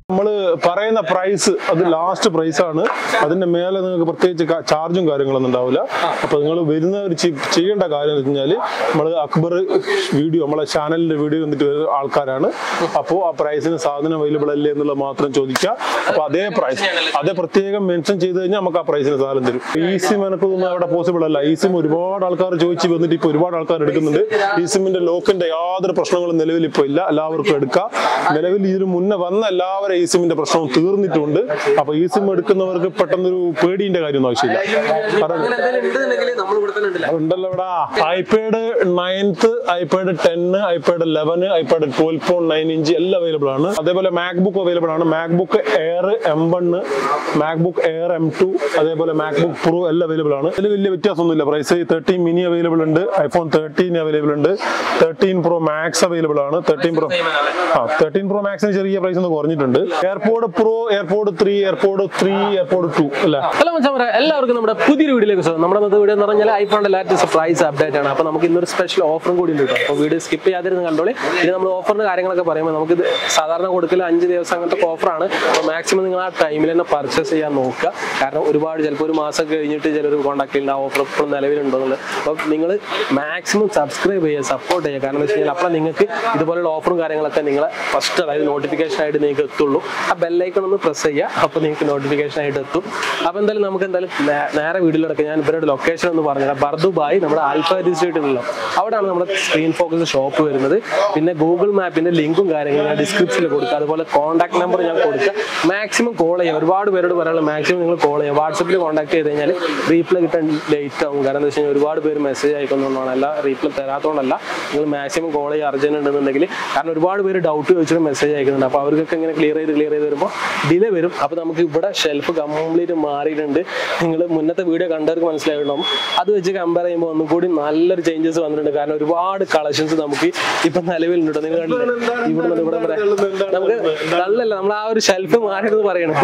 നമ്മൾ പറയുന്ന പ്രൈസ് അത് ലാസ്റ്റ് പ്രൈസ് ആണ് അതിന്റെ മേലെ നിങ്ങൾക്ക് പ്രത്യേകിച്ച് ക- ചാർജും കാര്യങ്ങളൊന്നും ഉണ്ടാവില്ല അപ്പൊ നിങ്ങൾ വരുന്നവർ ചെയ്യേണ്ട കാര്യം എന്ന് വെച്ചാൽ നമ്മൾ അക്ബർ വീഡിയോ നമ്മളെ ചാനലിന്റെ വീഡിയോ വന്നിട്ട് വരുന്ന ആൾക്കാരാണ് അപ്പോൾ ആ പ്രൈസിന് സാധനം അവൈലബിൾ അല്ലേ എന്നുള്ളത് മാത്രം ചോദിക്കുക അപ്പൊ അതേ പ്രൈസ് അതേ പ്രത്യേകം മെൻഷൻ ചെയ്ത് കഴിഞ്ഞാൽ നമുക്ക് ആ പ്രൈസിന് സാധനം തരും ഈ സിം എനിക്കൊന്നും അവിടെ പോസിബിൾ അല്ല ഈ സിം ഒരുപാട് ആൾക്കാർ ചോദിച്ച് വന്നിട്ട് ഇപ്പൊ ഒരുപാട് ആൾക്കാർ എടുക്കുന്നുണ്ട് ഈ സിമ്മിന്റെ ലോക്കിന്റെ യാതൊരു പ്രശ്നങ്ങളും നിലവിൽ ഇപ്പൊ ഇല്ല എല്ലാവർക്കും എടുക്കാം നിലവിൽ ഇതിന് മുന്നേ വന്ന എല്ലാവരും ഈ സിമ്മിന്റെ പ്രശ്നവും തീർന്നിട്ടുണ്ട് അപ്പൊ ഈ സിം എടുക്കുന്നവർക്ക് പെട്ടെന്നൊരു പേടിന്റെ കാര്യമൊന്നും ആവശ്യമില്ല കാരണം അങ്ങനെ എന്തെങ്കിലും ഉണ്ടെന്നുണ്ടെങ്കിൽ നമ്മൾ ഇവിടെ തന്നെ ഉണ്ടല്ലോ ഉണ്ടല്ലോ ഇവിടെ iPad ninth iPad ten iPad eleven iPad twelve point nine inch എല്ലാം അവൈലബിൾ ആണ് അതേപോലെ മാക്ബുക്ക് അവൈലബിൾ ആണ് MacBook Air M one MacBook Air M two അതേപോലെ മാക്ബുക്ക് പ്രോ എല്ലാം അവൈലബിൾ ആണ് ഇതിൽ വലിയ വ്യത്യാസമൊന്നുമില്ല പ്രൈസ് തേർട്ടീൻ മിനി അവൈലബിൾ ഉണ്ട് ഐഫോൺ തേർട്ടീൻ അവൈലബിൾ ഉണ്ട് തേർട്ടീൻ പ്രോ മാക്സ് അവൈലബിൾ ആണ് തേർട്ടീൻ പ്രോ ആ തേർട്ടീൻ പ്രോ മാക്സിന് ചെറിയ പ്രൈസ് ഒന്ന് കുറഞ്ഞിട്ടുണ്ട് AirPods Pro AirPods three AirPods three AirPods to അല്ലേ ഹലോ മച്ചാമറ എല്ലാവർക്കും നമ്മുടെ പുതിയൊരു വീഡിയോയിലേക്ക് സ്വാഗതം നമ്മുടെ ഇന്നത്തെ വീഡിയോ എന്ന് പറഞ്ഞാൽ ഐഫോണിന്റെ ലാറ്റസ്റ്റ് പ്രൈസ് അപ്ഡേറ്റ് ആണ് അപ്പോൾ നമുക്ക് ഇന്നൊരു സ്പെഷ്യൽ ഓഫറും കൂടി ഉണ്ട് കേട്ടോ അപ്പോൾ വീഡിയോ സ്കിപ്പ് ചെയ്യാതിരുന്ന് കണ്ടോളി ഇനി നമ്മൾ ഓഫറിന്റെ കാര്യങ്ങളൊക്കെ പറയുമ്പോൾ നമുക്ക് ഇത് സാധാരണ കൊടുക്കൽ അഞ്ച് ദിവസം അങ്ങനത്തെ ഓഫറാണ് അപ്പോൾ മാക്സിമം നിങ്ങൾ ആ ടൈമിൽ തന്നെ പർച്ചേസ് ചെയ്യാൻ നോക്കുക കാരണം ഒരുപാട് ചിലപ്പോൾ ഒരു മാസം കഴിഞ്ഞിട്ട് ചിലർ കോൺടാക്ട് ചെയ്യുന്ന ആ ഓഫർ ഇപ്പോഴും നിലവിലുണ്ടോ എന്നുള്ളത് അപ്പോൾ നിങ്ങൾ മാക്സിമം സബ്സ്ക്രൈബ് ചെയ്യുക സപ്പോർട്ട് ചെയ്യുക കാരണം എന്ന് വെച്ച് കഴിഞ്ഞാൽ അപ്പോൾ നിങ്ങൾക്ക് ഇതുപോലുള്ള ഓഫറും കാര്യങ്ങളൊക്കെ നിങ്ങളെ ഫസ്റ്റ് അതായത് നോട്ടിഫിക്കേഷൻ ആയിട്ട് നിങ്ങൾക്ക് എത്തുള്ളൂ ആ ബെല്ലൈക്കൺ ഒന്ന് പ്രസ് ചെയ്യുക അപ്പോൾ നിങ്ങൾക്ക് നോട്ടിഫിക്കേഷൻ ആയിട്ട് എത്തും അപ്പോൾ എന്തായാലും നമുക്ക് എന്തായാലും നേ- നേരെ വീഡിയോയിലടക്കം ഞാൻ ഇവരുടെ ലൊക്കേഷൻ എന്ന് പറഞ്ഞാൽ ബർദുബായി നമ്മുടെ ആൽഫ ഡിസ്ട്രിക്റ്റ് ഉണ്ടല്ലോ അവിടെയാണ് നമ്മുടെ സ്ക്രീൻ ഫോക്കസ് ഷോപ്പ് വരുന്നത് പിന്നെ ഗൂഗിൾ മാപ്പിന്റെ ലിങ്കും കാര്യങ്ങളും ഞാൻ ഡിസ്ക്രിപ്ഷനിൽ കൊടുക്കുക അതുപോലെ കോൺടാക്ട് നമ്പർ ഞാൻ കൊടുക്കുക മാക്സിമം കോൾ ചെയ്യുക ഒരുപാട് പേരോട് പറയാനുള്ള മാക്സിമം നിങ്ങൾ കോൾ ചെയ്യുക വാട്സപ്പിൽ കോൺടാക്ട് ചെയ്ത് കഴിഞ്ഞാൽ റീപ്ലൈ കിട്ടാൻ ലേറ്റ് ആവും കാരണം എന്താ വെച്ച് കഴിഞ്ഞാൽ ഒരുപാട് പേര് മെസ്സേജ് അയക്കുന്നതുകൊണ്ടാണ് അല്ല റീപ്ലൈ തരാത്തതുകൊണ്ടല്ല നിങ്ങൾ മാക്സിമം കോൾ ചെയ്യുക അർജന്റ് ഉണ്ടെന്നുണ്ടെങ്കിൽ കാരണം ഒരുപാട് പേര് ഡൗട്ട് ചോദിച്ചിട്ട് മെസ്സേജ് അയക്കുന്നുണ്ട് അപ്പോൾ അവർക്കൊക്കെ ഇങ്ങനെ ക്ലിയർ ചെയ്ത് ക്ലിയർ ചെയ്ത് വരുമ്പോൾ ഡിലേ വരും അപ്പോൾ നമുക്ക് ഇവിടെ ഷെൽഫ് കംപ്ലീറ്റ് മാറിയിട്ടുണ്ട് നിങ്ങൾ മുന്നത്തെ വീഡിയോ കണ്ടവർക്ക് മനസ്സിലായിട്ടുണ്ടാവും അത് വെച്ച് കമ്പയർ ചെയ്യുമ്പോൾ ഒന്നും കൂടി നല്ലൊരു ചേഞ്ചസ് വന്നിട്ടുണ്ട് കാരണം ഒരുപാട് കളക്ഷൻസ് നമുക്ക് ഇപ്പൊ നിലവിലുണ്ട് നിങ്ങൾ കണ്ടില്ലേ ഇവിടെ നിന്ന് ഇവിടെ വരെ നമുക്ക് നല്ലല്ല നമ്മൾ ആ ഒരു ഷെൽഫ് മാറിയെന്ന് പറയണം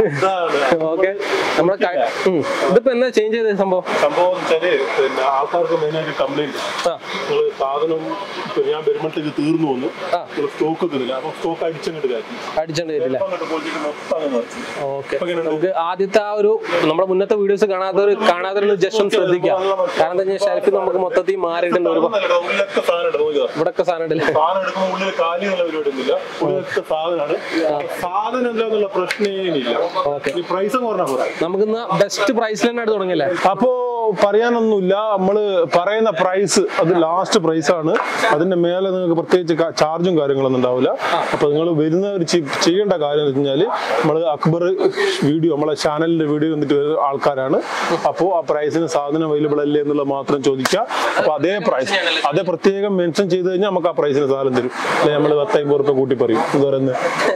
ഓക്കെ നമ്മുടെ ക- ഉം. ഇതിപ്പോ എന്നാ ചേഞ്ച് ചെയ്ത സംഭവം സംഭവം വെച്ചാല് പിന്നെ ആൾക്കാർക്ക് മെയിനായിട്ട് കംപ്ലൈന്റ് ആ നിങ്ങള് സാധനം ഇപ്പൊ ഞാൻ വരുമ്പോഴത്തേക്ക് തീർന്നു വന്നു ആ. നിങ്ങൾ സ്റ്റോക്ക് തന്നില്ല അപ്പൊ സ്റ്റോക്ക് അടിച്ചങ്ങോട്ട് കയറ്റി അടിച്ചോണ്ട് വരില്ല അങ്ങോട്ട് പോയിട്ട് മൊത്തം അങ്ങ് നിറച്ചു. ഓക്കെ ഇപ്പൊ എങ്ങനെയുണ്ട്? നമുക്ക് ആദ്യത്തെ ആ ഒരു നമ്മുടെ മുന്നത്തെ വീഡിയോസ് കാണാത്തവർ കാണാത്തവർ ജസ്റ്റ് ഒന്ന് ശ്രദ്ധിക്കുക കാരണം എന്താ വെച്ചാൽ ഷെൽഫ് നമുക്ക് മൊത്തത്തിൽ മാറിയിട്ടുണ്ട് ഒരുപാട് അതൊന്നല്ല, ഉള്ളിലൊക്കെ സാധനം ഉണ്ട് നോക്കുക ഇവിടൊക്കെ സാധനം ഉണ്ടല്ലേ സാധനം എടുക്കുമ്പോൾ ഉള്ളിൽ കാലി എന്നുള്ള പരിപാടി ഒന്നുമില്ല ഉള്ളിലൊക്കെ സാധനമാണ് സാധനം എന്താന്നുള്ള പ്രശ്നേ ഇല്ല ഓക്കെ ഈ പ്രൈസ് പറഞ്ഞാൽ പോരാ നമുക്കിന്ന് ബെസ്റ്റ് പ്രൈസിൽ തന്നെ ആയിട്ട് തുടങ്ങിയല്ലേ അപ്പോ പറയാനൊന്നുമില്ല നമ്മള് പറയുന്ന പ്രൈസ് അത് ലാസ്റ്റ് പ്രൈസ് ആണ് അതിന്റെ മേലെ നിങ്ങൾക്ക് പ്രത്യേകിച്ച് ക- ചാർജും കാര്യങ്ങളൊന്നും ഉണ്ടാവില്ല അപ്പൊ നിങ്ങൾ വരുന്നവർ ചെയ്യേണ്ട കാര്യം എന്ന് വെച്ചാൽ നമ്മൾ അക്ബർ വീഡിയോ നമ്മളെ ചാനലിന്റെ വീഡിയോ വന്നിട്ട് വരുന്ന ആൾക്കാരാണ് അപ്പോൾ ആ പ്രൈസിന് സാധനം അവൈലബിൾ അല്ലേ എന്നുള്ളത് മാത്രം ചോദിക്കുക അപ്പൊ അതേ പ്രൈസ് അതേ പ്രത്യേകം മെൻഷൻ ചെയ്ത് കഴിഞ്ഞാൽ നമുക്ക് ആ പ്രൈസിന് സാധനം തരും അല്ലെ നമ്മൾ പത്തമ്പത് റുപ്യ കൂട്ടി പറയും ഇത് പറയുന്നത്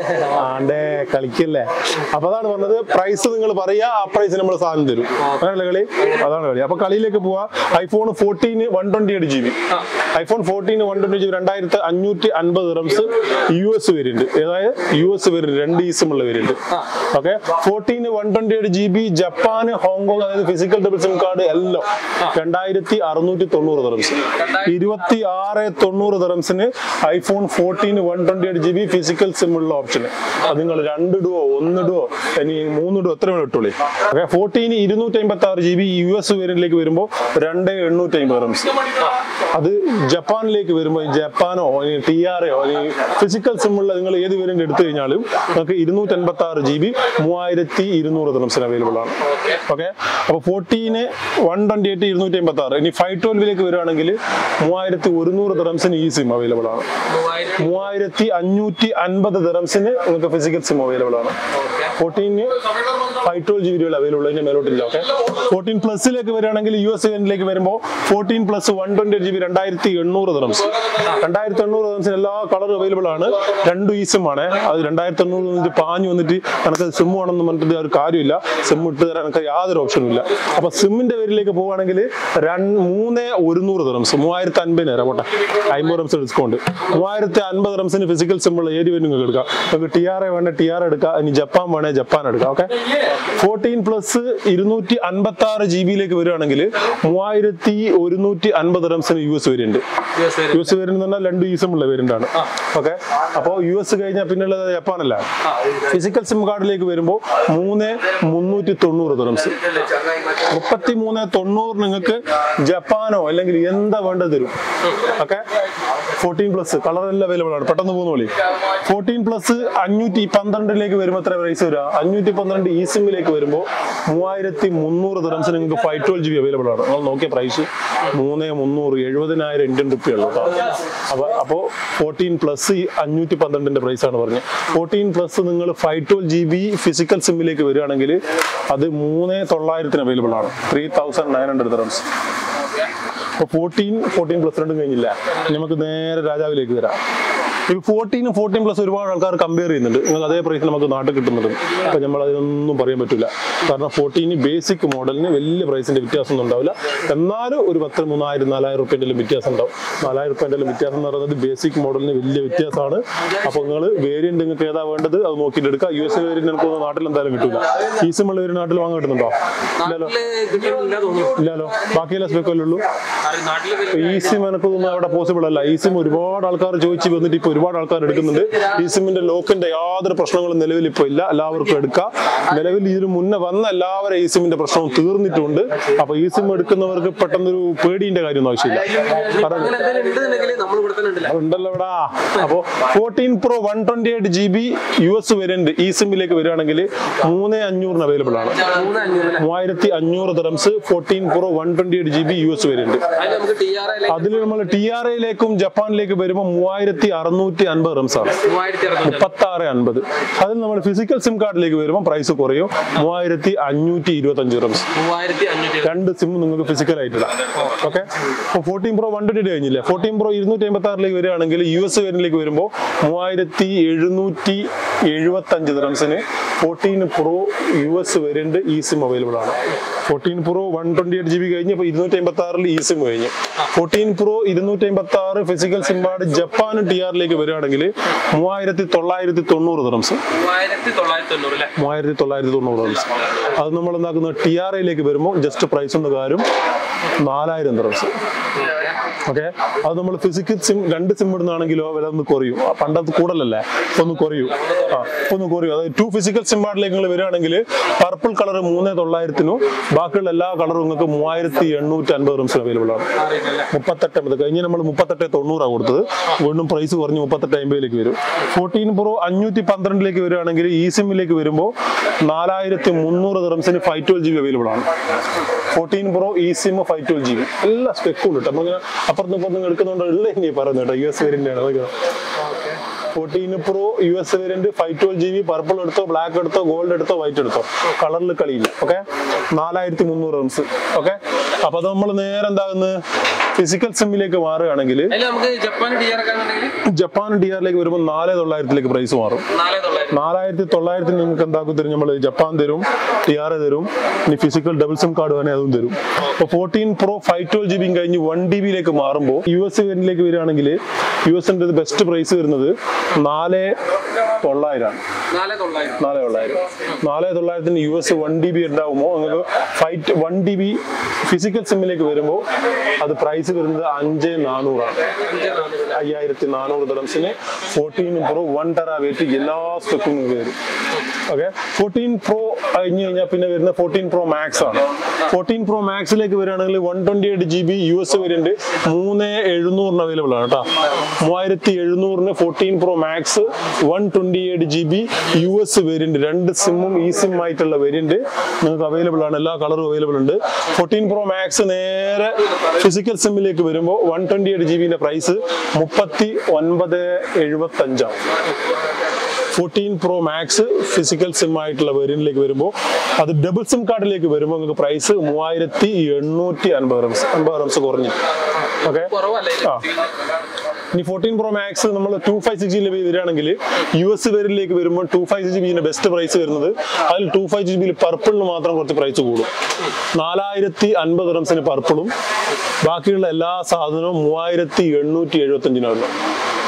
ആണ്ടേ കളിക്കല്ലേ അപ്പൊ അതാണ് പറഞ്ഞത് പ്രൈസ് നിങ്ങൾ പറയാ ആ പ്രൈസിന് നമ്മൾ സാധനം തരും അങ്ങനെയല്ലേ കളി അതാണ് കളി അപ്പൊ കളിയിലേക്ക് പോവാ iPhone fourteen one twenty eight G B iPhone fourteen one twenty G B രണ്ടായിരത്തി അഞ്ഞൂറ്റി അൻപത് റംസ് യു എസ് വേരിയന്റ് അതായത് യു എസ് വേരിയന്റ് രണ്ട് ഈസും ഉള്ള variant okay fourteen one twenty eight G B Japan Hong Kong അതായത് ഫിസിക്കൽ ഡബിൾ സിം കാർഡ് എല്ലാം രണ്ടായിരത്തി അറുന്നൂറ്റി തൊണ്ണൂറ് ദറംസ് ഇരുപത്തി ആറ് തൊണ്ണൂറ് ദറംസിന് iPhone fourteen one twenty eight G B physical SIM ഉള്ള ഓപ്ഷന് അത് നിങ്ങൾ രണ്ടിടുവോ ഒന്നിടുവോ ഇനി മൂന്നിടുവോ എത്ര വേണം ഇട്ടോളി ഓക്കെ ഫോർട്ടീന് ഇരുന്നൂറ്റി അമ്പത്തി ആറ് ജി ബി യു എസ് വേരിയന്റിലേക്ക് വരുമ്പോൾ രണ്ട് എണ്ണൂറ്റി അമ്പത് റംസ് അത് ജപ്പാനിലേക്ക് വരുമ്പോൾ ജപ്പാനോ T R O physical SIM ഉള്ള നിങ്ങൾ ഏത് വേരിയന്റ് എടുത്തു കഴിഞ്ഞാലും നിങ്ങൾക്ക് ഇരുന്നൂറ്റി അൻപത്തി ആറ് ജി ബി മൂവായിരത്തി ഇരുന്നൂറ് ദിറംസിന് അവൈലബിൾ ആണ് ഓക്കെ അപ്പൊ ഫോർട്ടീന് വൺ ട്വന്റി എയ്റ്റ് ഇരുന്നൂറ്റി അമ്പത്തി ആറ് ഇനി ഫൈവ് ട്വൽവിലേക്ക് വരികയാണെങ്കിൽ മൂവായിരത്തി ഒരുന്നൂറ് ദിറംസിന് ഈ സിം അവൈലബിൾ ആണ് മൂവായിരത്തി അഞ്ഞൂറ്റി അൻപത് ദിറംസിന് നിങ്ങൾക്ക് ഫിസിക്കൽ സിം അവൈലബിൾ ആണ് fourteen five twelve G B available അതിന്റെ മേലോട്ടില്ല ഓക്കെ ഫോർട്ടീൻ പ്ലസിലേക്ക് വരികയാണെങ്കിൽ യു എസ് വേരിയന്റിലേക്ക് വരുമ്പോൾ fourteen plus one twenty G B രണ്ടായിരത്തി എണ്ണൂറ് ദിറംസ് രണ്ടായിരത്തി എണ്ണൂറ് ദിറംസിന് എല്ലാ കളറും അവൈലബിൾ ആണ് രണ്ട് ഈ സിം ആണ് അത് രണ്ടായിരത്തി എണ്ണൂറ് വന്നിട്ട് പാഞ്ഞു വന്നിട്ട് എനിക്ക് സിം ആണെന്ന് പറഞ്ഞിട്ട് ഒരു കാര്യമില്ല സിം ഇട്ട് തരാൻ എനിക്ക് യാതൊരു ഓപ്ഷനും ഇല്ല അപ്പൊ സിമ്മിന്റെ പേരിലേക്ക് പോവുകയാണെങ്കിൽ രണ്ട് മൂന്ന് ഒരുന്നൂറ് ദിറംസ് മൂവായിരത്തി അൻപതിന് തരാം പോട്ടെ അമ്പത് റംസ് ഡിസ്കൗണ്ട് മൂവായിരത്തി അൻപത് റംസിന് ഫിസിക്കൽ സിമ്പിൾ ഏത് വേണ്ടി നിങ്ങൾക്ക് എടുക്കാം നിങ്ങൾക്ക് ടി ആർ എ വേണേ ടി ആർ എടുക്കാം ഇനി ജപ്പാൻ വേണേ ജപ്പാൻ എടുക്കാം ഓക്കെ ഫോർട്ടീൻ പ്ലസ് ഇരുന്നൂറ്റി അൻപത്തി ആറ് ജി ബിയിലേക്ക് വരികയാണെങ്കിൽ മൂവായിരത്തി ഒരുന്നൂറ്റി അൻപത് റംസിന് U S variant US U S variant എന്ന് പറഞ്ഞാൽ രണ്ട് ഈസും ഉള്ള വേരിയന്റ് ആണ് ഓക്കെ അപ്പോൾ യു എസ് കഴിഞ്ഞാൽ പിന്നുള്ളത് ജപ്പാനല്ല ഫിസിക്കൽ സിം കാർഡിലേക്ക് വരുമ്പോൾ മൂന്ന് മുന്നൂറ്റി തൊണ്ണൂറ് റംസ് മുപ്പത്തി മൂന്ന് തൊണ്ണൂറ് നിങ്ങൾക്ക് ജപ്പാനോ അല്ലെങ്കിൽ എന്താ വേണ്ടത് തരും ഓക്കെ ഫോർട്ടീൻ പ്ലസ് കളർ എല്ലാം അവൈലബിൾ ആണ് പെട്ടെന്ന് പോകുന്ന പോലെ ഫോർട്ടീൻ പ്ലസ് അഞ്ഞൂറ്റി പന്ത്രണ്ടിലേക്ക് വരുമ്പോൾ എത്ര പ്രൈസ് വരിക അഞ്ഞൂറ്റി പന്ത്രണ്ട് ഈ സിമ്മിലേക്ക് വരുമ്പോൾ മൂവായിരത്തി മുന്നൂറ് ദിറംസിന് നിങ്ങൾക്ക് five twelve G B available ആണ് നമ്മൾ നോക്കിയ പ്രൈസ് മൂന്ന് മുന്നൂറ് എഴുപതിനായിരം ഇന്ത്യൻ റുപ്യ ഉള്ളൂ കേട്ടോ അപ്പൊ അപ്പോൾ ഫോർട്ടീൻ പ്ലസ് അഞ്ഞൂറ്റി പന്ത്രണ്ടിന്റെ പ്രൈസ് ആണ് പറഞ്ഞത് ഫോർട്ടീൻ പ്ലസ് നിങ്ങൾ five twelve G B physical സിമ്മിലേക്ക് വരികയാണെങ്കിൽ അത് മൂന്ന് തൊള്ളായിരത്തിന് അവൈലബിൾ ആണ് three thousand nine hundred dirhams അപ്പോൾ ഫോർട്ടീൻ ഫോർട്ടീൻ പ്ലസ് രണ്ടും കഴിഞ്ഞില്ല ഇനി നമുക്ക് നേരെ രാജാവിലേക്ക് വരാം ഇപ്പൊ ഫോർട്ടീനും ഫോർട്ടീൻ പ്ലസ് ഒരുപാട് ആൾക്കാർ കമ്പയർ ചെയ്യുന്നുണ്ട് നിങ്ങൾക്ക് അതേ പ്രൈസ് നമുക്ക് നാട്ടിൽ കിട്ടുന്നുണ്ട് അപ്പൊ നമ്മൾ അതിനൊന്നും പറയാൻ പറ്റില്ല കാരണം ഫോർട്ടീന് ബേസിക് മോഡലിന് വലിയ പ്രൈസിന്റെ വ്യത്യാസം ഒന്നും ഉണ്ടാവില്ല എന്നാലും ഒരു പത്ത് മൂന്നായിരം നാലായിരം റുപ്യൻ്റെ വ്യത്യാസം ഉണ്ടാവും നാലായിരം റുപ്യൻ്റെ വ്യത്യാസം എന്ന് പറയുന്നത് ബേസിക് മോഡലിന് വലിയ വ്യത്യാസമാണ് അപ്പൊ നിങ്ങൾ വേരിയന്റ് നിങ്ങൾക്ക് ഏതാ വേണ്ടത് അത് നോക്കിയിട്ട് എടുക്കുക യു എസ് വേരിയന്റ് എനിക്ക് തോന്നുന്നു നാട്ടിൽ എന്തായാലും കിട്ടില്ല ഈ സിമ്മുള്ള ഒരു നാട്ടിൽ വാങ്ങാൻ കിട്ടുന്നുണ്ടോ ഇല്ലല്ലോ നാട്ടില് കിട്ടുന്നില്ല തോന്നുന്നു ഇല്ലല്ലോ ബാക്കിയെല്ലാം സ്പെക്കല്ലേ ഉള്ളൂ കാരണം നാട്ടില് വലിയ- ഈ സിം എനിക്ക് തോന്നുന്നു അവിടെ പോസിബിൾ അല്ല ഈ സിം ഒരുപാട് ആൾക്കാർ ചോദിച്ച് വന്നിട്ട് ഇപ്പൊ ഒരുപാട് ആൾക്കാർ എടുക്കുന്നുണ്ട് ഈ സിമ്മിന്റെ ലോക്കിന്റെ യാതൊരു പ്രശ്നങ്ങളും നിലവിൽ ഇപ്പൊ ഇല്ല എല്ലാവർക്കും എടുക്കാം നിലവിൽ ഇതിന് മുന്നേ വന്ന എല്ലാവരും ഈ സിമ്മിന്റെ പ്രശ്നവും തീർന്നിട്ടുണ്ട് അപ്പൊ ഈ സിം എടുക്കുന്നവർക്ക് പെട്ടെന്നൊരു പേടിന്റെ കാര്യമൊന്നും ആവശ്യമില്ല കാരണം അങ്ങനെ എന്തെങ്കിലും ഉണ്ടെന്നുണ്ടെങ്കിൽ നമ്മൾ ഇവിടെ തന്നെ ഉണ്ടല്ലോ ഉണ്ടല്ലോ ഇവിടെ അപ്പോ fourteen Pro one twenty eight G B U S variant ഈ സിമ്മിലേക്ക് വരികയാണെങ്കിൽ മൂന്ന് അഞ്ഞൂറിന് അവൈലബിൾ ആണ് മൂന്ന് അഞ്ഞൂറ് അല്ലേ മൂവായിരത്തി അഞ്ഞൂറ് dirhams fourteen Pro one twenty eight G B U S variant അതിൽ നമുക്ക് ടി ആർ ഐ അതിൽ നമ്മൾ ടി ആർ ഐയിലേക്കും ജപ്പാനിലേക്ക് വരുമ്പോൾ മൂവായിരത്തി അറുന്നൂറ്റി അൻപത് റംസ് ആണ് മൂവായിരത്തി അറുന്നൂറ്റി മുപ്പത്തി ആറ് അൻപത് അതിൽ നമ്മൾ ഫിസിക്കൽ സിം കാർഡിലേക്ക് വരുമ്പോൾ പ്രൈസ് കുറയും മൂവായിരത്തി അഞ്ഞൂറ്റി ഇരുപത്തി അഞ്ച് റംസ് മൂവായിരത്തി അഞ്ഞൂറ്റി രണ്ട് സിം നിങ്ങൾക്ക് ഫിസിക്കൽ ആയിട്ട് ഇടാം ഓക്കെ അപ്പോൾ ഫോർട്ടീൻ പ്രോ വൺ ട്വന്റി കഴിഞ്ഞില്ലേ ഫോർട്ടീൻ പ്രോ ഇരുന്നൂറ്റി അമ്പത്തി ആറിലേക്ക് വരികയാണെങ്കിൽ യു എസ് വേരിയന്റിലേക്ക് വരുമ്പോൾ മൂവായിരത്തി എഴുന്നൂറ്റി എഴുപത്തി അഞ്ച് റംസിന് fourteen Pro U S variant ഈ സിം അവൈലബിൾ ആണ് fourteen Pro one twenty eight G B കഴിഞ്ഞ് ഇപ്പോൾ ഇരുന്നൂറ്റി അമ്പത്തി ആറിൽ ഈ സിം കഴിഞ്ഞു ഫോർട്ടീൻ പ്രോ ഇരുന്നൂറ്റി അമ്പത്തി ആറ് physical SIM card Japan T ആറിലേക്ക് വരികയാണെങ്കിൽ മൂവായിരത്തി തൊള്ളായിരത്തി തൊണ്ണൂറ് റംസ് മൂവായിരത്തി തൊള്ളായിരത്തി തൊണ്ണൂറ് അല്ലേ മൂവായിരത്തി തൊള്ളായിരത്തി തൊണ്ണൂറ് റംസ് അത് നമ്മൾ എന്താക്കുന്നത് ടി ആർ ഐയിലേക്ക് വരുമ്പോൾ ജസ്റ്റ് പ്രൈസ് ഒന്ന് കാര്യം നാലായിരം റംസ് ഓക്കെ അത് നമ്മൾ ഫിസിക്കൽ സിം രണ്ട് സിം ഇടുന്നാണെങ്കിലോ വില ഒന്ന് കുറയും ആ, പണ്ടത് കൂടുതലല്ലേ ഇപ്പൊ ഒന്ന് കുറയും ആ ഇപ്പൊ ഒന്ന് കുറയും അതായത് ടു ഫിസിക്കൽ സിം കാർഡിലേക്ക് നിങ്ങൾ വരികയാണെങ്കിൽ പർപ്പിൾ കളർ മൂന്ന് തൊള്ളായിരത്തിനും ബാക്കിയുള്ള എല്ലാ കളറും നിങ്ങൾക്ക് മൂവായിരത്തി എണ്ണൂറ്റി അൻപത് റംസിന് അവൈലബിൾ ആണ് മുപ്പത്തെട്ട് അമ്പത് കഴിഞ്ഞ് നമ്മൾ മുപ്പത്തെട്ട് തൊണ്ണൂറാണ് കൊടുത്തത് വീണ്ടും പ്രൈസ് കുറഞ്ഞ് മുപ്പത്തെട്ട് അമ്പതിലേക്ക് വരും ഫോർട്ടീൻ പ്രോ അഞ്ഞൂറ്റി പന്ത്രണ്ടിലേക്ക് വരികയാണെങ്കിൽ ഈ സിമ്മിലേക്ക് വരുമ്പോൾ നാലായിരത്തി മുന്നൂറ് ദിറംസിന് five twelve G B available ആണ് ഫോർട്ടീൻ പ്രോ ഈ SIM five twelve G B എല്ലാ സ്പെക്കും ഉണ്ട് നമ്മൾ അപ്പുറത്തും ഇപ്പുറത്തും എടുക്കുന്നുണ്ട് ഉള്ള ഇനി പറയുന്നത് കേട്ടോ യു എസ് വേരിയന്റ് ആണ് fourteen Pro U S variant five twelve G B purple എടുത്തോ ബ്ലാക്ക് എടുത്തോ ഗോൾഡ് എടുത്തോ വൈറ്റ് എടുത്തോ കളറിൽ കളിയില്ല ഓക്കെ നാലായിരത്തി മുന്നൂറ് റംസ് ഓക്കെ അപ്പൊ അത് നമ്മൾ നേരെ എന്താകുന്നത് ഫിസിക്കൽ സിമ്മിലേക്ക് മാറുകയാണെങ്കിൽ അതിൽ നമുക്ക് ജപ്പാൻ ടി ആർ ഒക്കെ ഉണ്ടെങ്കിൽ ജപ്പാൻ ഡി ആറിലേക്ക് വരുമ്പോൾ നാല് തൊള്ളായിരത്തിലേക്ക് പ്രൈസ് മാറും നാല് തൊള്ളായിരം നാലായിരത്തി തൊള്ളായിരത്തിന് നിങ്ങൾക്ക് എന്താക്കും തരും നമ്മൾ ജപ്പാൻ തരും ടി ആർ തരും ഇനി ഫിസിക്കൽ ഡബിൾ സിം കാർഡ് വേണേൽ അതും തരും അപ്പോൾ fourteen Pro five twelve G B കഴിഞ്ഞ് വൺ ഡി ബിയിലേക്ക് മാറുമ്പോൾ യു എസ് വേരിയന്റിലേക്ക് വരികയാണെങ്കിൽ യു എസിന്റെ ബെസ്റ്റ് പ്രൈസ് വരുന്നത് നാല് തൊള്ളായിരമാണ് നാല് തൊള്ളായിരം നാല് തൊള്ളായിരം നാല് തൊള്ളായിരത്തിന് U S one T B ഉണ്ടാവുമ്പോൾ നിങ്ങൾക്ക് ഫൈറ്റ് വൺ ഡി ബി ഫിസിക്കൽ സിമ്മിലേക്ക് വരുമ്പോൾ അത് പ്രൈസ് വരുന്നത് അഞ്ച് നാനൂറാണ് അയ്യായിരത്തി നാനൂറ് ദറംസിന് fourteen Pro one tera wait എല്ലാ സ്പെക്കും നിങ്ങൾക്ക് വരും ഓക്കെ ഫോർട്ടീൻ പ്രോ കഴിഞ്ഞ് കഴിഞ്ഞാൽ പിന്നെ വരുന്ന ഫോർട്ടീൻ പ്രോ മാക്സ് ആണ് ഫോർട്ടീൻ പ്രോ മാക്സിലേക്ക് വരികയാണെങ്കിൽ one twenty eight G B U S variant മൂന്ന് എഴുന്നൂറിന് അവൈലബിൾ ആണ് കേട്ടോ മൂവായിരത്തി എഴുന്നൂറിന് fourteen Pro Max one twenty eight G B U S variant രണ്ട് സിമ്മും ഈ സിം ആയിട്ടുള്ള വേരിയന്റ് നിങ്ങൾക്ക് അവൈലബിൾ ആണ് എല്ലാ കളറും അവൈലബിൾ ഉണ്ട് ഫോർട്ടീൻ പ്രോ മാക്സ് നേരെ ഫിസിക്കൽ സിമ്മിലേക്ക് വരുമ്പോൾ വൺ ട്വന്റി എയ്റ്റ് ജി ബിന്റെ പ്രൈസ് മുപ്പത്തി ഒൻപത് എഴുപത്തി അഞ്ചാവും fourteen Pro Max physical SIM ആയിട്ടുള്ള വേരിയന്റിലേക്ക് വരുമ്പോൾ അത് ഡബിൾ സിം കാർഡിലേക്ക് വരുമ്പോൾ നിങ്ങൾക്ക് പ്രൈസ് മൂവായിരത്തി എണ്ണൂറ്റി അൻപത് റംസ് അൻപത് റംസ് കുറഞ്ഞു ഓക്കെ കുറവല്ലേ ആ ഇനി ഫോർട്ടീൻ പ്രോ മാക്സ് നമ്മൾ two five six G B വരികയാണെങ്കിൽ യു എസ് വേരിയന്റിലേക്ക് വരുമ്പോൾ ടു ഫൈവ് ജി ബിന്റെ ബെസ്റ്റ് പ്രൈസ് വരുന്നത് അതിൽ ടു ഫൈവ് ജി ബിയിൽ പർപ്പിളിന് മാത്രം കുറച്ച് പ്രൈസ് കൂടും നാലായിരത്തി അൻപത് റംസിന് പർപ്പിളും ബാക്കിയുള്ള എല്ലാ സാധനവും മൂവായിരത്തി എണ്ണൂറ്റി എഴുപത്തി അഞ്ചിനാണ്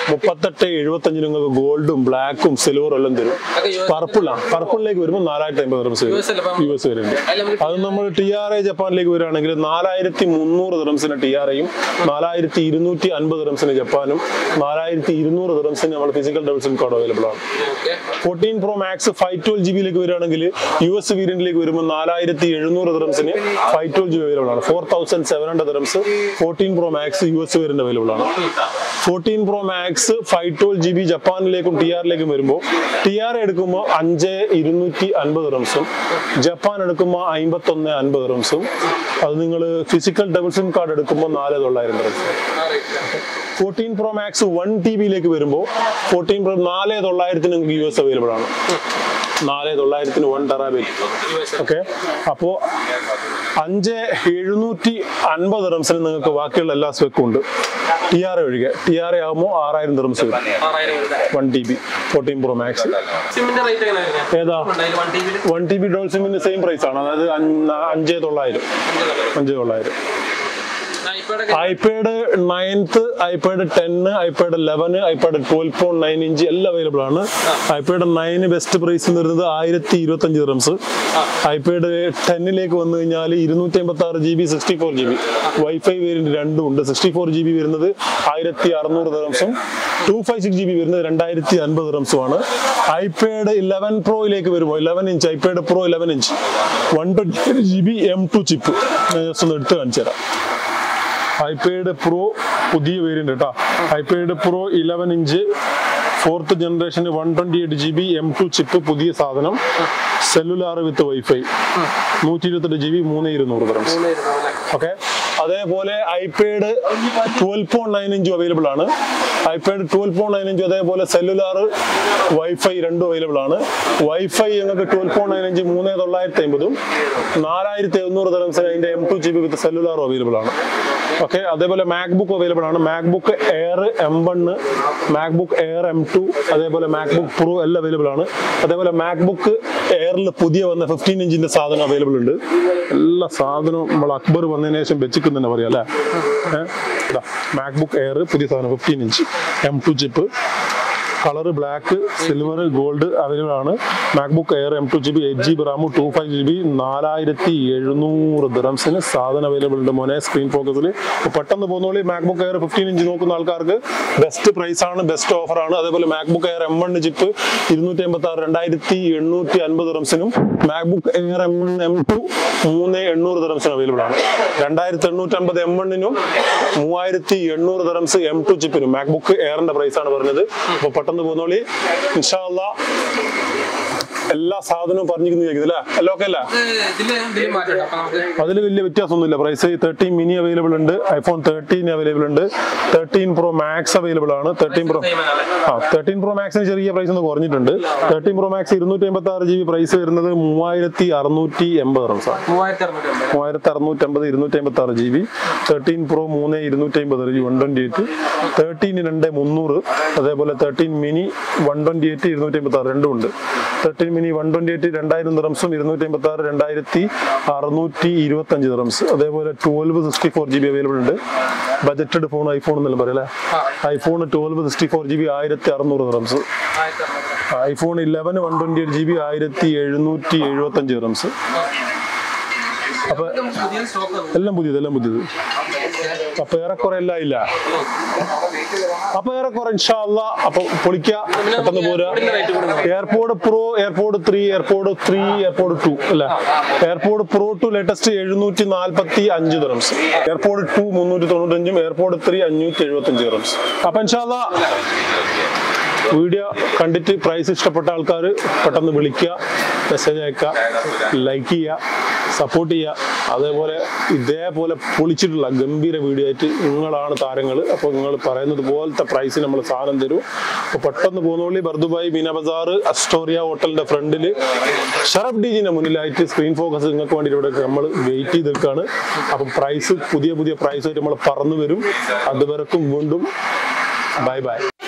മുപ്പത്തെട്ട് എഴുപത്തഞ്ചിന് നിങ്ങൾക്ക് ഗോൾഡും ബ്ലാക്കും സിൽവറും എല്ലാം തരും പർപ്പിളാണ് പർപ്പിളിലേക്ക് വരുമ്പോൾ നാലായിരത്തി അമ്പത് റംസ് വരും US അല്ലേ ഇപ്പം? യു എസ് വരുന്നുണ്ട് അതിൽ നമുക്ക് അത് നമ്മൾ ടി ആർ എ ജപ്പാനിലേക്ക് വരികയാണെങ്കിൽ നാലായിരത്തി മുന്നൂറ് ദിറംസിന് ടി ആർ എയും നാലായിരത്തി ഇരുന്നൂറ്റി അൻപത് ദിറംസിന് ജപ്പാനും നാലായിരത്തി ഇരുന്നൂറ് ദിറംസിന് നമ്മൾ physical double SIM card available ആണ് okay fourteen Pro Max five twelve G ബിയിലേക്ക് വരികയാണെങ്കിൽ യു എസ് വേരിയന്റിലേക്ക് വരുമ്പോൾ നാലായിരത്തി എഴുന്നൂറ് ദിറംസിന് five twelve G B available ആണ് four thousand seven hundred dirhams fourteen Pro Max U S variant available ആണ് fourteen Pro Max five twelve G B ജപ്പാനിലേക്കും ടി ആറിലേക്കും വരുമ്പോൾ ടി ആർ എടുക്കുമ്പോൾ അഞ്ച് ഇരുന്നൂറ്റി അൻപത് റംസും ജപ്പാൻ എടുക്കുമ്പോൾ അമ്പത്തൊന്ന് അൻപത് റംസും അത് നിങ്ങൾ ഫിസിക്കൽ ഡബിൾ സിം കാർഡ് എടുക്കുമ്പോൾ നാല് തൊള്ളായിരം റംസും fourteen Pro Max one T ബിയിലേക്ക് വരുമ്പോൾ ഫോർട്ടീൻ പ്രോ നാല് തൊള്ളായിരത്തിന് നിങ്ങൾക്ക് യു എസ് അവൈലബിൾ ആണ് നാല് തൊള്ളായിരത്തിന് വൺ ടെറാബൈറ്റ് ഓക്കെ അപ്പോൾ അഞ്ച് എഴുന്നൂറ്റി അൻപത് റംസിന് നിങ്ങൾക്ക് ബാക്കിയുള്ള എല്ലാ സ്പെക്കും ഉണ്ട് ടി ആർ എ ഒഴികെ ടി ആർ എ ആകുമ്പോൾ ആറായിരം റംസ് വരും ആറായിരം രൂപ one T B fourteen Pro Max സിമ്മിന്റെ റേറ്റ് എങ്ങനെ വരുന്നത് ഏതാ വൺ ടി വിയിൽ വൺ ടി ബി ഡോൾ സിമ്മിന്റെ സെയിം പ്രൈസ് ആണ് അതായത് അഞ്ച് അഞ്ച് തൊള്ളായിരം അഞ്ച് തൊള്ളായിരം ഇപ്പോഴൊക്കെ iPad ninth iPad ten iPad eleven iPad twelve point nine inch എല്ലാം അവൈലബിൾ ആണ് ഐപാഡ് നയന് ബെസ്റ്റ് പ്രൈസ് വരുന്നത് ആയിരത്തി ഇരുപത്തി അഞ്ച് റംസ് ഐപാഡ് ടെന്നിലേക്ക് വന്നു കഴിഞ്ഞാൽ ഇരുന്നൂറ്റി അമ്പത്തി ആറ് G B sixty four G B Wi-Fi variant രണ്ടും ഉണ്ട് സിക്സ്റ്റി ഫോർ ജി ബി വരുന്നത് ആയിരത്തി അറുന്നൂറ് റംസും two five six G B വരുന്നത് രണ്ടായിരത്തി അൻപത് റംസും ആണ് ഐപാഡ് ഇലവൻ പ്രോയിലേക്ക് വരുമ്പോൾ eleven inch iPad Pro eleven inch one twenty G B M two chip just ഒന്ന് എടുത്ത് കാണിച്ചു തരാം ഐപാഡ് പ്രോ പുതിയ വേരിയന്റ് കേട്ടോ iPad Pro eleven inch fourth generation one twenty eight G B M two chip പുതിയ സാധനം cellular വിത്ത് wifi നൂറ്റി ഇരുപത്തെട്ട് ജി ബി മൂന്ന് ഇരുന്നൂറ് ഗ്രാംസ് ഓക്കെ അതേപോലെ ഐപാഡ് ട്വൽവ് പോയിന്റ് നയൻ ഇഞ്ചും അവൈലബിൾ ആണ് ഐപാഡ് ട്വൽവ് പോയിന്റ് നയൻ ഇഞ്ചും അതേപോലെ സെല്ലുലാർ വൈഫൈ രണ്ടും അവൈലബിൾ ആണ് വൈഫൈ ഞങ്ങൾക്ക് ട്വൽവ് പോയിന്റ് നയൻ ഇഞ്ച് മൂന്ന് തൊള്ളായിരത്തി അമ്പതും നാലായിരത്തി എഴുന്നൂറ് തരംസിന് അതിന്റെ M two G B with സെല്ലുലാറും അവൈലബിൾ ആണ് ഓക്കെ അതേപോലെ മാക്ബുക്ക് അവൈലബിൾ ആണ് MacBook Air M one MacBook Air M two അതേപോലെ മാക്ബുക്ക് പ്രോ എല്ലാം അവൈലബിൾ ആണ് അതേപോലെ മാക്ബുക്ക് എയറിൽ പുതിയ വന്ന ഫിഫ്റ്റീൻ ഇഞ്ചിന്റെ സാധനം അവൈലബിൾ ഉണ്ട് എല്ലാ സാധനവും നമ്മൾ അക്ബർ വന്നതിന് ശേഷം വെച്ചിക്കുന്ന തന്നെ പറയാം അല്ലേ മാക്ബുക്ക് എയർ പുതിയ സാധനം fifteen inch M two chip colour black silver gold available ആണ് MacBook Air M two G B eight G B RAM two five G B നാലായിരത്തി എഴുന്നൂറ് ദിറംസിന് സാധനം അവൈലബിൾ ഉണ്ട് മോനെ സ്ക്രീൻ ഫോക്കസിൽ പെട്ടെന്ന് പോകുന്നോളി മാക്ബുക്ക് എയർ ഫിഫ്റ്റീൻ ഇഞ്ച് നോക്കുന്ന ആൾക്കാർക്ക് ബെസ്റ്റ് പ്രൈസ് ആണ് ബെസ്റ്റ് ഓഫർ ആണ് അതേപോലെ MacBook Air M one chip ഇരുന്നൂറ്റി അമ്പത്തി ആറ് രണ്ടായിരത്തി എണ്ണൂറ്റി അൻപത് ദിറംസിനും MacBook Air M one M two മൂന്ന് എണ്ണൂറ് ദിറംസിനും അവൈലബിൾ ആണ് രണ്ടായിരത്തി എണ്ണൂറ്റി അമ്പത് എം വണ്ണിനും മൂവായിരത്തി എണ്ണൂറ് ദിറംസ് എം ടു ചിപ്പിനും മാക്ബുക്ക് എയറിന്റെ പ്രൈസ് ആണ് പറഞ്ഞത് അപ്പൊ പെട്ടെന്ന് പോന്നോളി ഇൻഷാല്ല എല്ലാ സാധനവും പറഞ്ഞിരിക്കുന്നു അല്ലേ എല്ലാം ഓക്കെ അല്ലേ ഇതില് ഇതില് മാറ്റം അപ്പൊ നമുക്ക് അതിൽ വലിയ വ്യത്യാസമൊന്നുമില്ല പ്രൈസ് തേർട്ടീൻ മിനി അവൈലബിൾ ഉണ്ട് ഐഫോൺ തേർട്ടീൻ അവൈലബിൾ ഉണ്ട് തേർട്ടീൻ പ്രോ മാക്സ് അവൈലബിൾ ആണ് തേർട്ടീൻ പ്രോ ആ തേർട്ടീൻ പ്രോ മാക്സിന് ചെറിയ പ്രൈസ് ഒന്ന് കുറഞ്ഞിട്ടുണ്ട് തേർട്ടീൻ പ്രോ മാക്സ് ഇരുന്നൂറ്റി അമ്പത്തി ആറ് ജി ബി പ്രൈസ് വരുന്നത് മൂവായിരത്തി അറുന്നൂറ്റി എൺപത് റംസ് ആണ് മൂവായിരത്തി അറുന്നൂറ്റി അമ്പത് മൂവായിരത്തി അറുന്നൂറ്റി അമ്പത് ഇരുന്നൂറ്റി അമ്പത്തി ആറ് ജി ബി തേർട്ടീൻ പ്രോ മൂന്ന് ഇരുന്നൂറ്റി അമ്പത് G one twenty eight thirteen രണ്ട് മുന്നൂറ് അതേപോലെ thirteen mini one twenty eight ഇരുന്നൂറ്റി അമ്പത്തി ആറ് രണ്ടും ഉണ്ട് thirteen mini one twenty eight രണ്ടായിരം ദിറംസും ഇരുന്നൂറ്റി അമ്പത്തി ആറ് രണ്ടായിരത്തി അറുന്നൂറ്റി ഇരുപത്തി അഞ്ച് ദിറംസ് അതേപോലെ twelve sixty four G B available ഉണ്ട് ബജറ്റഡ് ഫോൺ ഐഫോൺ എന്നെല്ലാം പറയല്ലേ iPhone twelve sixty four G B ആയിരത്തി അറുന്നൂറ് ദിറംസ് ആയിരത്തി അറുന്നൂറ് iPhone eleven one twenty eight G B ആയിരത്തി എഴുന്നൂറ്റി എഴുപത്തി അഞ്ച് ദിറംസ് അപ്പൊ പുതിയ സ്റ്റോക്ക് എല്ലാം പുതിയത് എല്ലാം പുതിയത് അപ്പൊ ഏറെക്കുറെ എല്ലാം ഇല്ല അപ്പൊ ഏറെക്കുറെ ഇൻഷാല്ല അപ്പൊ പൊളിക്ക പെട്ടെന്ന് പോരാ AirPods Pro AirPods three AirPods three AirPods two അല്ല എയർപോർട്ട് പ്രോ ടു ലേറ്റസ്റ്റ് എഴുന്നൂറ്റി നാൽപ്പത്തി അഞ്ച് ദിറംസ് എയർപോർട്ട് ടു മുന്നൂറ്റി തൊണ്ണൂറ്റഞ്ചും എയർപോർട്ട് ത്രീ അഞ്ഞൂറ്റി എഴുപത്തി അഞ്ച് ദിറംസ് അപ്പൊ ഇൻഷാല്ല വീഡിയോ കണ്ടിട്ട് പ്രൈസ് ഇഷ്ടപ്പെട്ട ആൾക്കാർ പെട്ടെന്ന് വിളിക്കുക മെസ്സേജ് അയക്കുക ലൈക്ക് ചെയ്യുക സപ്പോർട്ട് ചെയ്യുക അതേപോലെ ഇതേപോലെ പൊളിച്ചിട്ടുള്ള ഗംഭീര വീഡിയോ ആയിട്ട് നിങ്ങളാണ് താരങ്ങൾ അപ്പോൾ നിങ്ങൾ പറയുന്നത് പോലത്തെ പ്രൈസ് നമ്മൾ സാധനം തരും അപ്പോൾ പെട്ടെന്ന് പോകുന്നോളി ബർദുബായി മീന ബസാർ അസ്റ്റോറിയ ഹോട്ടലിന്റെ ഫ്രണ്ടിൽ ഷറഫ് ഡിജിന്റെ മുന്നിലായിട്ട് സ്ക്രീൻ ഫോക്കസ് നിങ്ങൾക്ക് വേണ്ടി ഇവിടെ നമ്മൾ വെയിറ്റ് ചെയ്ത് നിൽക്കുകയാണ് അപ്പം പ്രൈസ് പുതിയ പുതിയ പ്രൈസ് ആയിട്ട് നമ്മൾ പറന്നു വരും അതുവരെക്കും വീണ്ടും ബൈ ബൈ